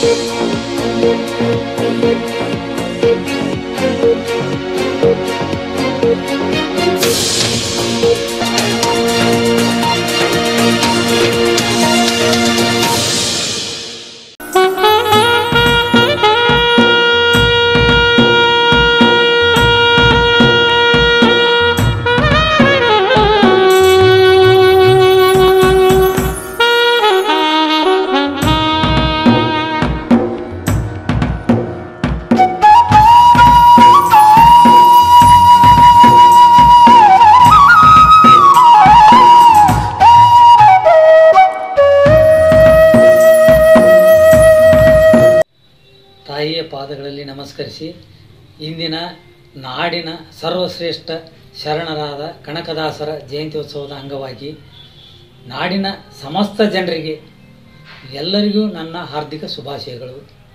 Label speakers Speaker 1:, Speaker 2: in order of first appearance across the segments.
Speaker 1: ತಾಯಿಯ ಪಾದಗಳಲ್ಲಿ ನಮಸ್ಕರಿಸಿ ಇಂದಿನ ನಾಡಿನ ಸರ್ವಶ್ರೇಷ್ಠ ಶರಣರಾದ ಕನಕದಾಸರ ಜಯಂತ್ಯೋತ್ಸವದ ಅಂಗವಾಗಿ ನಾಡಿನ ಸಮಸ್ತ ಜನರಿಗೆ ಎಲ್ಲರಿಗೂ ನನ್ನ ಹಾರ್ದಿಕ ಶುಭಾಶಯಗಳು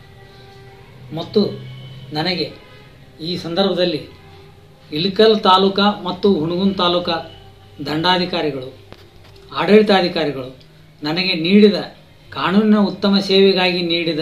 Speaker 1: ಮತ್ತು ನನಗೆ ಈ ಸಂದರ್ಭದಲ್ಲಿ ಇಳಕಲ್ ತಾಲೂಕಾ ಮತ್ತು ಹುಣಗುನ್ ತಾಲೂಕಾ ದಂಡಾಧಿಕಾರಿಗಳು ಆಡಳಿತಾಧಿಕಾರಿಗಳು ನನಗೆ ನೀಡಿದ ಕಾನೂನಿನ ಉತ್ತಮ ಸೇವೆಗಾಗಿ ನೀಡಿದ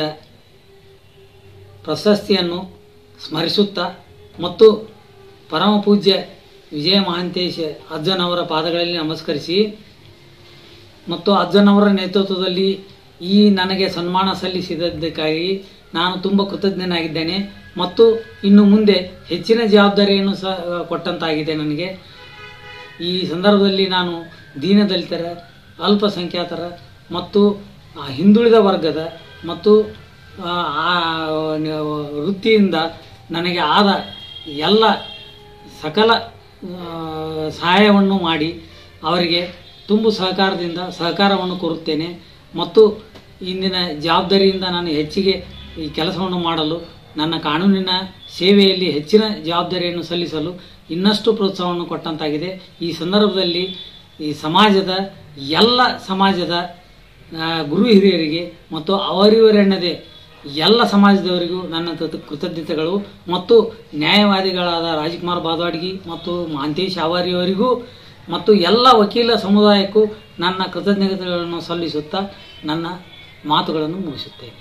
Speaker 1: ಪ್ರಶಸ್ತಿಯನ್ನು ಸ್ಮರಿಸುತ್ತಾ ಮತ್ತು ಪರಮ ಪೂಜ್ಯ ವಿಜಯ ಮಹಾಂತೇಶ ಅಜ್ಜನವರ ಪಾದಗಳಲ್ಲಿ ನಮಸ್ಕರಿಸಿ ಮತ್ತು ಅಜ್ಜನವರ ನೇತೃತ್ವದಲ್ಲಿ ಈ ನನಗೆ ಸನ್ಮಾನ ಸಲ್ಲಿಸಿದ್ದಕ್ಕಾಗಿ ನಾನು ತುಂಬ ಕೃತಜ್ಞನಾಗಿದ್ದೇನೆ ಮತ್ತು ಇನ್ನು ಮುಂದೆ ಹೆಚ್ಚಿನ ಜವಾಬ್ದಾರಿಯನ್ನು ಸಹ ಕೊಟ್ಟಂತಾಗಿದೆ ನನಗೆ ಈ ಸಂದರ್ಭದಲ್ಲಿ ನಾನು ದೀನದಲಿತರ ಅಲ್ಪಸಂಖ್ಯಾತರ ಮತ್ತು ಆ, ಹಿಂದುಳಿದ ವರ್ಗದ ಮತ್ತು ಆ, ಆ ನ- ವೃತ್ತಿಯಿಂದ ನನಗೆ ಆದ ಎಲ್ಲ ಸಕಲ ಆ, ಸಹಾಯವನ್ನು ಮಾಡಿ ಅವರಿಗೆ ತುಂಬು ಸಹಕಾರದಿಂದ ಸಹಕಾರವನ್ನು ಕೋರುತ್ತೇನೆ ಮತ್ತು ಇಂದಿನ ಜವಾಬ್ದಾರಿಯಿಂದ ನಾನು ಹೆಚ್ಚಿಗೆ ಈ ಕೆಲಸವನ್ನು ಮಾಡಲು ನನ್ನ ಕಾನೂನಿನ ಸೇವೆಯಲ್ಲಿ ಹೆಚ್ಚಿನ ಜವಾಬ್ದಾರಿಯನ್ನು ಸಲ್ಲಿಸಲು ಇನ್ನಷ್ಟು ಪ್ರೋತ್ಸಾಹವನ್ನು ಕೊಟ್ಟಂತಾಗಿದೆ ಈ ಸಂದರ್ಭದಲ್ಲಿ ಈ ಸಮಾಜದ ಎಲ್ಲ ಸಮಾಜದ ಆ, ಗುರು ಹಿರಿಯರಿಗೆ ಮತ್ತು ಅವರಿವರೆನ್ನದೇ ಎಲ್ಲ ಸಮಾಜದವರಿಗೂ ನನ್ನ ಕೃತ- ಕೃತಜ್ಞತೆಗಳು ಮತ್ತು ನ್ಯಾಯವಾದಿಗಳಾದ ರಾಜ್ಕುಮಾರ್ ಬಾದವಾಡ್ಗಿ ಮತ್ತು ಮಹಾಂತೇಶ್ ಅವರಿಯವರಿಗೂ ಮತ್ತು ಎಲ್ಲ ವಕೀಲ ಸಮುದಾಯಕ್ಕೂ ನನ್ನ ಕೃತಜ್ಞತೆಗಳನ್ನು ಸಲ್ಲಿಸುತ್ತಾ ನನ್ನ ಮಾತುಗಳನ್ನು ಮುಗಿಸುತ್ತೇನೆ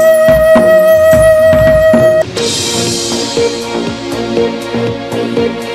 Speaker 2: Thank you.